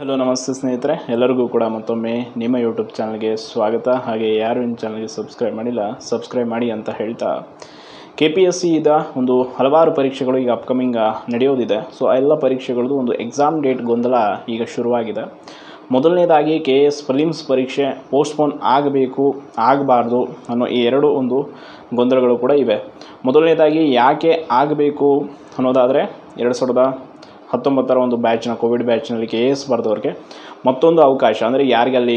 hello ನಮಸ್ತೆ ಸ್ನೇಹಿತರೆ ಎಲ್ಲರಿಗೂ ಕೂಡ ಮತ್ತೊಮ್ಮೆ ನಿಮ್ಮ ಯೂಟ್ಯೂಬ್ ಚಾನಲ್ಗೆ ಸ್ವಾಗತ ಹಾಗೆ ಯಾರು ಇನ್ನು ಚಾನಲ್ಗೆ ಸಬ್ಸ್ಕ್ರೈಬ್ ಮಾಡಿಲ್ಲ ಸಬ್ಸ್ಕ್ರೈಬ್ ಮಾಡಿ ಅಂತ ಹೇಳ್ತಾ ಕೆ ಪಿ ಎಸ್ ಸಿ ಇದ ಒಂದು ಹಲವಾರು ಪರೀಕ್ಷೆಗಳು ಈಗ ಅಪ್ಕಮಿಂಗ್ ನಡೆಯೋದಿದೆ ಸೊ ಆ ಎಲ್ಲ ಪರೀಕ್ಷೆಗಳದ್ದು ಒಂದು ಎಕ್ಸಾಮ್ ಡೇಟ್ ಗೊಂದಲ ಈಗ ಶುರುವಾಗಿದೆ ಮೊದಲನೇದಾಗಿ ಕೆ ಎಸ್ ಫಿಲಿಮ್ಸ್ ಪರೀಕ್ಷೆ ಪೋಸ್ಟ್ಪೋನ್ ಆಗಬೇಕು ಆಗಬಾರ್ದು ಅನ್ನೋ ಈ ಎರಡು ಒಂದು ಗೊಂದಲಗಳು ಕೂಡ ಇವೆ ಮೊದಲನೇದಾಗಿ ಯಾಕೆ ಆಗಬೇಕು ಅನ್ನೋದಾದರೆ ಎರಡು ಸಾವಿರದ ಹತ್ತೊಂಬತ್ತರ ಒಂದು ಬ್ಯಾಚ್ನ ಕೋವಿಡ್ ಬ್ಯಾಚ್ನಲ್ಲಿ ಕೆ ಎಸ್ ಬರೆದವ್ರಿಗೆ ಮತ್ತೊಂದು ಅವಕಾಶ ಅಂದರೆ ಯಾರಿಗೆ ಅಲ್ಲಿ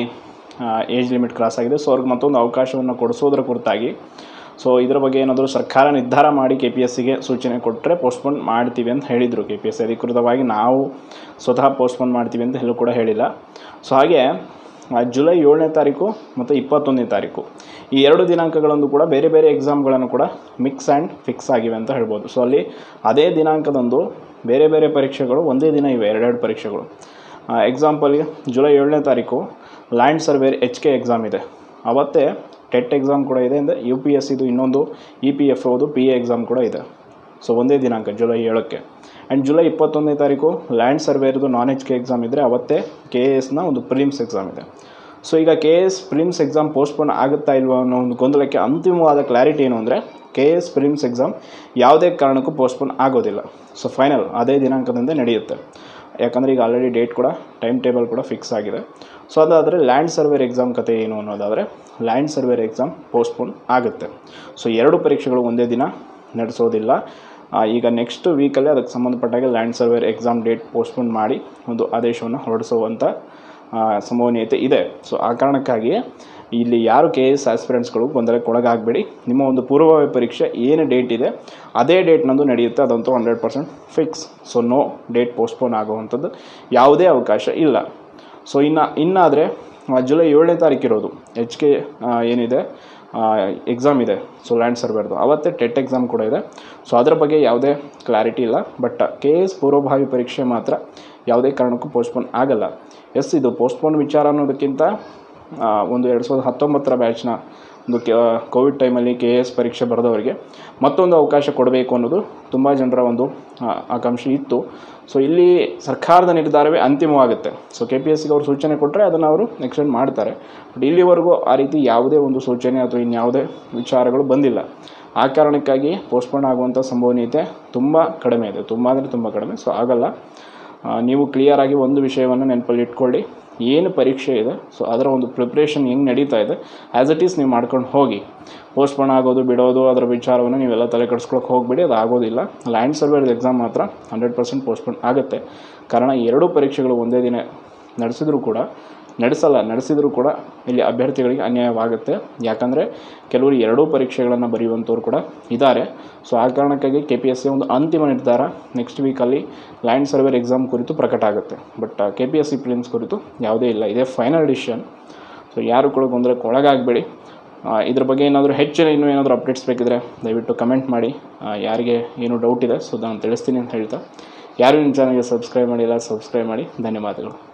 ಏಜ್ ಲಿಮಿಟ್ ಕ್ರಾಸ್ ಆಗಿದೆ ಸೊ ಅವ್ರಿಗೆ ಮತ್ತೊಂದು ಅವಕಾಶವನ್ನು ಕೊಡಿಸೋದ್ರ ಕುರಿತಾಗಿ ಸೊ ಇದರ ಬಗ್ಗೆ ಏನಾದರೂ ಸರ್ಕಾರ ನಿರ್ಧಾರ ಮಾಡಿ ಕೆ ಪಿ ಎಸ್ ಸಿಗೆ ಸೂಚನೆ ಕೊಟ್ಟರೆ ಪೋಸ್ಟ್ಪೋನ್ ಮಾಡ್ತೀವಿ ಅಂತ ಹೇಳಿದರು ಕೆ ಪಿ ಎಸ್ ಸಿ ಅಧಿಕೃತವಾಗಿ ನಾವು ಸ್ವತಃ ಪೋಸ್ಟ್ಪೋನ್ ಮಾಡ್ತೀವಿ ಅಂತ ಎಲ್ಲೂ ಕೂಡ ಹೇಳಿಲ್ಲ ಸೊ ಹಾಗೆ ಆ, ಜುಲೈ ಏಳನೇ ತಾರೀಕು ಮತ್ತು ಇಪ್ಪತ್ತೊಂದನೇ ತಾರೀಕು ಈ ಎರಡು ದಿನಾಂಕಗಳಂದು ಕೂಡ ಬೇರೆ ಬೇರೆ ಎಕ್ಸಾಮ್ಗಳನ್ನು ಕೂಡ ಮಿಕ್ಸ್ ಆ್ಯಂಡ್ ಫಿಕ್ಸ್ ಆಗಿವೆ ಅಂತ ಹೇಳ್ಬೋದು ಸೊ ಅಲ್ಲಿ ಅದೇ ದಿನಾಂಕದಂದು ಬೇರೆ ಬೇರೆ ಪರೀಕ್ಷೆಗಳು ಒಂದೇ ದಿನ ಇವೆ ಎರಡೆರಡು ಪರೀಕ್ಷೆಗಳು ಎಕ್ಸಾಂಪಲ್ಗೆ ಜುಲೈ ಏಳನೇ ತಾರೀಕು land surveyor H K exam ಇದೆ ಅವತ್ತೇ ಟೆಟ್ ಎಕ್ಸಾಮ್ ಕೂಡ ಇದೆ ಅಂದರೆ ಯು ಪಿ ಎಸ್ ಇದು ಇನ್ನೊಂದು ಇ ಪಿ ಎಫ್ ಓದು ಪಿ ಎ ಎಕ್ಸಾಮ್ ಕೂಡ ಇದೆ ಸೊ ಒಂದೇ ದಿನಾಂಕ ಜುಲೈ ಏಳಕ್ಕೆ ಆ್ಯಂಡ್ ಜುಲೈ ಇಪ್ಪತ್ತೊಂದನೇ ತಾರೀಕು ಲ್ಯಾಂಡ್ ಸರ್ವೇರ್ದು ನಾನ್ ಎಚ್ ಕೆ ಎಕ್ಸಾಮ್ ಇದ್ದರೆ ಅವತ್ತೇ ಕೆ ಎ ಎಸ್ನ ಒಂದು ಪ್ರಿಲಿಮ್ಸ್ ಎಕ್ಸಾಮ್ ಇದೆ ಸೊ ಈಗ K S prelims exam postpone ಆಗುತ್ತಾ ಇಲ್ವಾ ಅನ್ನೋ ಒಂದು ಗೊಂದಲಕ್ಕೆ ಅಂತಿಮವಾದ ಕ್ಲಾರಿಟಿ ಏನು ಅಂದರೆ ಕೆ ಎಸ್ ಪ್ರಿಲಿಮ್ಸ್ ಎಕ್ಸಾಮ್ ಯಾವುದೇ ಕಾರಣಕ್ಕೂ ಪೋಸ್ಟ್ಪೋನ್ ಆಗೋದಿಲ್ಲ ಸೊ ಫೈನಲ್ ಅದೇ ದಿನಾಂಕದಿಂದ ನಡೆಯುತ್ತೆ ಯಾಕಂದರೆ ಈಗ ಆಲ್ರೆಡಿ ಡೇಟ್ ಕೂಡ ಟೈಮ್ ಟೇಬಲ್ ಕೂಡ ಫಿಕ್ಸ್ ಆಗಿದೆ ಸೊ ಅದಾದರೆ ಲ್ಯಾಂಡ್ ಸರ್ವೇರ್ ಎಕ್ಸಾಮ್ ಕತೆ ಏನು ಅನ್ನೋದಾದರೆ ಲ್ಯಾಂಡ್ ಸರ್ವೇರ್ ಎಕ್ಸಾಮ್ ಪೋಸ್ಟ್ಪೋನ್ ಆಗುತ್ತೆ ಸೊ ಎರಡು ಪರೀಕ್ಷೆಗಳು ಒಂದೇ ದಿನ ನಡೆಸೋದಿಲ್ಲ ಆ, ಈಗ ನೆಕ್ಸ್ಟ್ ವೀಕಲ್ಲಿ ಅದಕ್ಕೆ ಸಂಬಂಧಪಟ್ಟಾಗೆ land surveyor exam date postpone ಮಾಡಿ ಒಂದು ಆದೇಶವನ್ನು ಹೊರಡಿಸುವಂಥ ಆ, ಸಂಭವನೀಯತೆ ಇದೆ ಸೊ ಆ ಕಾರಣಕ್ಕಾಗಿ ಇಲ್ಲಿ ಯಾರು ಕೆ ಎಸ್ ಆಸ್ಪಿರೆಂಟ್ಸ್ಗಳು ಗೊಂದಲಕ್ಕೆ ಒಳಗಾಗಬೇಡಿ ನಿಮ್ಮ ಒಂದು ಪೂರ್ವಭಾವಿ ಪರೀಕ್ಷೆ ಏನು ಡೇಟ್ ಇದೆ ಅದೇ ಡೇಟ್ನಂದು ನಡೆಯುತ್ತೆ ಅದಂತೂ hundred percent fix so no date postpone ಆಗುವಂಥದ್ದು ಯಾವುದೇ ಅವಕಾಶ ಇಲ್ಲ ಸೊ ಇನ್ನು ಇನ್ನಾದರೆ ಜುಲೈ ಏಳನೇ ತಾರೀಕು ಇರೋದು ಎಚ್ ಕೆ ಏನಿದೆ ಎಕ್ಸಾಮ್ ಇದೆ ಸೊ ಲ್ಯಾಂಡ್ ಸರ್ವೇರ್ದು ಅವತ್ತೇ ಟೆಟ್ ಎಕ್ಸಾಮ್ ಕೂಡ ಇದೆ ಸೊ ಅದರ ಬಗ್ಗೆ ಯಾವುದೇ ಕ್ಲಾರಿಟಿ ಇಲ್ಲ ಬಟ್ ಕೆ ಎಸ್ ಪೂರ್ವಭಾವಿ ಪರೀಕ್ಷೆ ಮಾತ್ರ ಯಾವುದೇ ಕಾರಣಕ್ಕೂ ಪೋಸ್ಟ್ಪೋನ್ ಆಗಲ್ಲ ಎಸ್ ಇದು ಪೋಸ್ಟ್ಪೋನ್ ವಿಚಾರ ಅನ್ನೋದಕ್ಕಿಂತ ಆ, ಒಂದು ಎರಡು ಸಾವಿರದ ಹತ್ತೊಂಬತ್ತರ ಬ್ಯಾಚ್ನ ಒಂದು ಕೆ ಕೋವಿಡ್ ಟೈಮಲ್ಲಿ ಕೆ ಎಸ್ ಪರೀಕ್ಷೆ ಬರೆದವರಿಗೆ ಮತ್ತೊಂದು ಅವಕಾಶ ಕೊಡಬೇಕು ಅನ್ನೋದು ತುಂಬ ಜನರ ಒಂದು ಆ, ಆಕಾಂಕ್ಷೆ ಇತ್ತು ಸೊ ಇಲ್ಲಿ ಸರ್ಕಾರದ ನಿರ್ಧಾರವೇ ಅಂತಿಮವಾಗುತ್ತೆ ಸೊ ಕೆ ಪಿ ಎಸ್ ಸಿಗೆ ಅವರು ಸೂಚನೆ ಕೊಟ್ಟರೆ ಅದನ್ನು ಅವರು ಎಕ್ಸ್ಟೆಂಡ್ ಮಾಡ್ತಾರೆ ಬಟ್ ಇಲ್ಲಿವರೆಗೂ ಆ ರೀತಿ ಯಾವುದೇ ಒಂದು ಸೂಚನೆ ಅಥವಾ ಇನ್ಯಾವುದೇ ವಿಚಾರಗಳು ಬಂದಿಲ್ಲ ಆ ಕಾರಣಕ್ಕಾಗಿ ಪೋಸ್ಟ್ಪೋನ್ ಆಗುವಂಥ ಸಂಭವನೀಯತೆ ತುಂಬ ಕಡಿಮೆ ಇದೆ ತುಂಬ ಅಂದರೆ ತುಂಬ ಕಡಿಮೆ ಸೊ ಆಗಲ್ಲ ಆ, ನೀವು ಕ್ಲಿಯರಾಗಿ ಒಂದು ವಿಷಯವನ್ನು ನೆನಪಲ್ಲಿ ಇಟ್ಕೊಳ್ಳಿ ಏನು ಪರೀಕ್ಷೆ ಇದೆ ಸೊ ಅದರ ಒಂದು ಪ್ರಿಪ್ರೇಷನ್ ಹೆಂಗೆ ನಡೀತಾ ಇದೆ ಆ್ಯಸ್ ಇಟ್ ಈಸ್ ನೀವು ಮಾಡ್ಕೊಂಡು ಹೋಗಿ ಪೋಸ್ಟ್ಪೋನ್ ಆಗೋದು ಬಿಡೋದು ಅದರ ವಿಚಾರವನ್ನು ನೀವೆಲ್ಲ ತಲೆ ಕೆಡಿಸ್ಕೊಳಕ್ಕೆ ಹೋಗಬೇಡಿ ಅದು ಆಗೋದಿಲ್ಲ ಲ್ಯಾಂಡ್ ಸರ್ವೇರ್ ಎಕ್ಸಾಮ್ ಮಾತ್ರ ಹಂಡ್ರೆಡ್ ಪರ್ಸೆಂಟ್ ಪೋಸ್ಟ್ಪೋನ್ ಆಗುತ್ತೆ ಕಾರಣ ಎರಡೂ ಪರೀಕ್ಷೆಗಳು ಒಂದೇ ದಿನ ನಡೆಸಿದರೂ ಕೂಡ ನಡೆಸಲ್ಲ ನಡೆಸಿದರೂ ಕೂಡ ಇಲ್ಲಿ ಅಭ್ಯರ್ಥಿಗಳಿಗೆ ಅನ್ಯಾಯವಾಗುತ್ತೆ ಯಾಕಂದರೆ ಕೆಲವರು ಎರಡೂ ಪರೀಕ್ಷೆಗಳನ್ನು ಬರೆಯುವಂಥವ್ರು ಕೂಡ ಇದ್ದಾರೆ ಸೊ ಆ ಕಾರಣಕ್ಕಾಗಿ ಕೆ ಪಿ ಎಸ್ ಸಿ ಒಂದು ಅಂತಿಮ ನಿರ್ಧಾರ ನೆಕ್ಸ್ಟ್ ವೀಕಲ್ಲಿ ಲ್ಯಾಂಡ್ ಸರ್ವೇರ್ ಎಕ್ಸಾಮ್ ಕುರಿತು ಪ್ರಕಟ ಆಗುತ್ತೆ but K P S C prelims ಕುರಿತು ಯಾವುದೇ ಇಲ್ಲ ಇದೇ ಫೈನಲ್ ಡಿಸಿಷನ್ ಸೊ ಯಾರು ಕೂಡ ಗೊಂದಲಕ್ಕೆ ಒಳಗಾಗಬೇಡಿ ಆ, ಇದ್ರ ಬಗ್ಗೆ ಏನಾದರೂ ಹೆಚ್ಚಿನ ಇನ್ನೂ ಏನಾದರೂ ಅಪ್ಡೇಟ್ಸ್ ಬೇಕಿದ್ರೆ ದಯವಿಟ್ಟು ಕಮೆಂಟ್ ಮಾಡಿ ಆ, ಯಾರಿಗೆ ಏನು ಡೌಟ್ ಇದೆ ಸೊ ನಾನು ತಿಳಿಸ್ತೀನಿ ಅಂತ ಹೇಳ್ತಾ ಯಾರು ನಿಮ್ಮ ಚಾನಲ್ಗೆ ಸಬ್ಸ್ಕ್ರೈಬ್ ಮಾಡಿಲ್ಲ ಸಬ್ಸ್ಕ್ರೈಬ್ ಮಾಡಿ ಧನ್ಯವಾದಗಳು